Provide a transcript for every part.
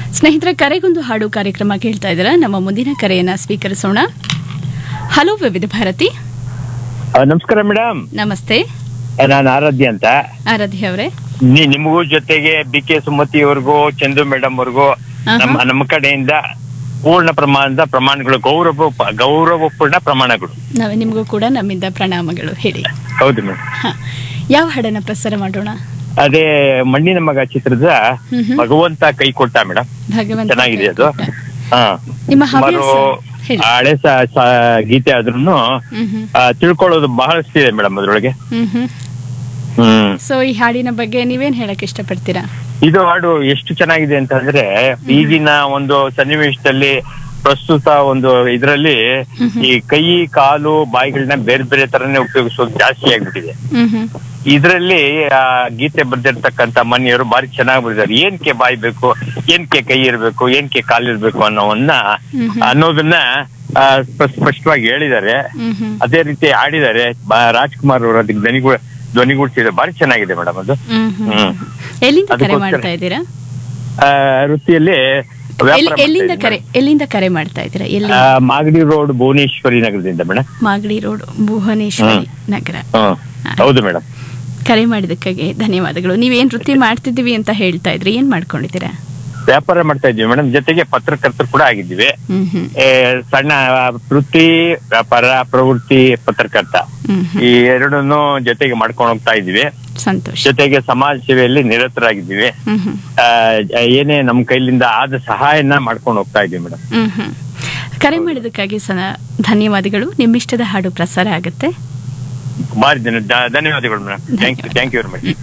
ಸ್ನೇಹಿತರ ಕರೆಗೊಂದು ಹಾಡು ಕಾರ್ಯಕ್ರಮ ಕೇಳ್ತಾ ಇದ್ದೀರಾ ನಮ್ಮ ಮುಂದಿನ ಕರೆಯನ್ನ ಸ್ವೀಕರಿಸೋಣ ಹಲೋ ವಿವಿಧ ಭಾರತಿ ಆ, ನಮಸ್ಕಾರ ಮೇಡಮ್ ನಮಸ್ತೆ ನಾನು ಆರಾಧ್ಯ ಅಂತ ಆರಾಧ್ಯ ಅವರೇ ನೀ- ನಿಮಗೂ ಜೊತೆಗೆ ಬಿ ಕೆ ಸುಮತಿ ಅವ್ರಿಗೂ ಚಂದು ಮೇಡಮ್ ಅವ್ರಿಗೂ ನಮ್ಮ ನಮ್ಮ ಕಡೆಯಿಂದ ಪೂರ್ಣ ಪ್ರಮಾಣದ ಪ್ರಮಾಣಗಳು ಗೌರವ ಗೌರವಪೂರ್ಣ ಪ್ರಮಾಣಗಳು ನಾವೇ ನಿಮಗೂ ಕೂಡ ನಮ್ಮಿಂದ ಪ್ರಣಾಮಗಳು ಹೇಳಿ ಹೌದು ಮೇಡಮ್ ಹ. ಯಾವ ಹಾಡನ್ನ ಪ್ರಸಾರ ಮಾಡೋಣ ಅದೇ ಮಣ್ಣಿನ ಮಗ ಚಿತ್ರದ ಹ್ಮ್ ಹ್ಮ್. ಭಗವಂತ ಕೈ ಕೊಟ್ಟ ಮೇಡಮ್ ಭಗವಂತ ಚೆನ್ನಾಗಿದೆ ಅದು ಕೈಕೊಟ್ಟ. ಹಾ ನಿಮ್ಮ ಸುಮಾರು ಹವ್ಯಾಸ ಹೇಳಿ ಹಳೆ ಸ- ಸ- ಗೀತೆ ಆದ್ರೂನು ಹ್ಮ್ ಹ್ಮ್ ಆ, ತಿಳ್ಕೊಳ್ಳೋದು ಬಹಳಷ್ಟಿದೆ ಮೇಡಮ್ ಅದ್ರೊಳಗೆ ಹ್ಮ್ ಹ್ಮ್ ಹ್ಮ್ ಸೊ ಈ ಹಾಡಿನ ಬಗ್ಗೆ ನೀವೇನ್ ಹೇಳಕ್ ಇಷ್ಟಪಡ್ತೀರಾ ಇದು ಹಾಡು ಎಷ್ಟು ಚೆನ್ನಾಗಿದೆ ಅಂತಂದ್ರೆ ಈಗಿನ ಒಂದು ಸನ್ನಿವೇಶದಲ್ಲಿ ಪ್ರಸ್ತುತ ಒಂದು ಇದರಲ್ಲಿ ಈ ಕೈ ಕಾಲು ಬಾಯಿಗಳನ್ನ ಬೇರೆ ಬೇರೆ ತರನೇ ಉಪಯೋಗಿಸೋದು ಜಾಸ್ತಿ ಆಗ್ಬಿಟ್ಟಿದೆ ಹ್ಮ್ ಹ್ಮ್ ಇದರಲ್ಲಿ ಆ ಗೀತೆ ಬರ್ದಿರ್ತಕ್ಕಂತ ಮನೆಯವರು ಬಾರಿ ಚೆನ್ನಾಗಿ ಬರೆದಿದ್ದಾರೆ ಏನ್ಕೆ ಬಾಯಿ ಬೇಕು ಏನ್ಕೆ ಕೈ ಇರ್ಬೇಕು ಏನ್ಕೆ ಕಾಲು ಇರ್ಬೇಕು ಅನ್ನೋವನ್ನ ಹ್ಮ್ ಹ್ಮ್. ಅನ್ನೋದನ್ನ ಆ, ಸ್ಪ- ಸ್ಪಷ್ಟವಾಗಿ ಹೇಳಿದ್ದಾರೆ ಹ್ಮ್ ಹಮ್ ಅದೇ ರೀತಿ ಆಡಿದ್ದಾರೆ ಬ- ರಾಜ್ಕುಮಾರ್ ಅವರು ಅದಕ್ಕೆ ಧ್ವನಿಗಳು ಧ್ವನಿಗೂಡಿಸಿದ್ದಾರೆ ಬಾರಿ ಚೆನ್ನಾಗಿದೆ ಮೇಡಮ್ ಅದು ಹ್ಮ್ ಹ್ಮ್ ಹ್ಮ್. ಎಲ್ಲಿಂದ ಕರೆ ಅದಕ್ಕೋಸ್ಕರ- ಮಾಡ್ತಾ ಇದ್ದೀರಾ ಆ, ವೃತ್ತಿಯಲ್ಲಿ ವ್ಯಾಪಾರ ಎಲ್ಲಿ- ಮಾಡ್ತಾ ಎಲ್ಲಿಂದ ಇದ್ದೀನಿ ಕರೆ ಎಲ್ಲಿಂದ ಕರೆ ಮಾಡ್ತಾ ಇದ್ದೀರಾ ಎಲ್ಲಿ ಆ, ಮಾಗಡಿ ರೋಡ್ ಭುವನೇಶ್ವರಿ ನಗರದಿಂದ ಮೇಡಮ್ ಮಾಗಡಿ ರೋಡ್ ಭುವನೇಶ್ವರಿ ನಗರ ಹ್ಮ್ ಹೌದು ಮೇಡಮ್ ಕರೆ ಮಾಡಿದಕ್ಕಾಗಿ ಧನ್ಯವಾದಗಳು ನೀವೇನ್ ವೃತ್ತಿ ಮಾಡ್ತಿದ್ದೀವಿ ಅಂತ ಹೇಳ್ತಾ ಇದ್ರಿ ಏನ್ ಮಾಡ್ಕೊಂಡಿದ್ದೀರಾ ವ್ಯಾಪಾರ ಮಾಡ್ತಾ ಇದ್ದೀವಿ ಮೇಡಮ್ ಜೊತೆಗೆ ಪತ್ರಕರ್ತರು ಕೂಡ ಆಗಿದ್ದೀವಿ ಹ್ಮ್ ಹ್ಮ್ ಏ, ಸಣ್ಣ ವೃತ್ತಿ ವ್ಯಾಪಾರ ಪ್ರವೃತ್ತಿ ಪತ್ರಕರ್ತ ಹ್ಮ್ ಹ್ಮ್ ಈ ಎರಡನ್ನೂ ಜೊತೆಗೆ ಮಾಡ್ಕೊಂಡು ಹೋಗ್ತಾ ಇದ್ದೀವಿ ಸಂತೋಷ ಜೊತೆಗೆ ಸಮಾಜ ಸೇವೆಯಲ್ಲಿ ನಿರತರಾಗಿದ್ದೀವಿ ಹ್ಮ್ ಹ್ಮ್ ಆ, ಏನೇ ನಮ್ಮ ಕೈಲಿಂದ ಆದ ಸಹಾಯನ ಮಾಡ್ಕೊಂಡು ಹೋಗ್ತಾ ಇದ್ದೀವಿ ಮೇಡಮ್ ಹ್ಮ್ ಹ್ಮ್ ಕರೆ ಮಾಡಿದಕ್ಕಾಗಿ ಸನ ಧನ್ಯವಾದಗಳು ನಿಮ್ಮಿಷ್ಟದ ಹಾಡು ಪ್ರಸಾರ ಆಗುತ್ತೆ ಭಾರಿ ಧನ್ಯ- ಧ- ಧನ್ಯವಾದಗಳು madam thank you thank you very much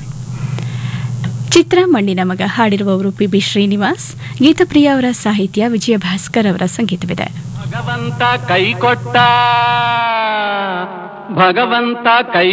ಚಿತ್ರ ಮಣ್ಣಿನ ಮಗ ಹಾಡಿರುವವರು ಪಿ ಬಿ ಶ್ರೀನಿವಾಸ್ ಗೀತಪ್ರಿಯ ಅವರ ಸಾಹಿತ್ಯ ವಿಜಯ ಭಾಸ್ಕರ್ ಅವರ ಸಂಗೀತವಿದೆ ಭಗವಂತ ಕೈ ಕೊಟ್ಟ ಭಗವಂತ ಕೈ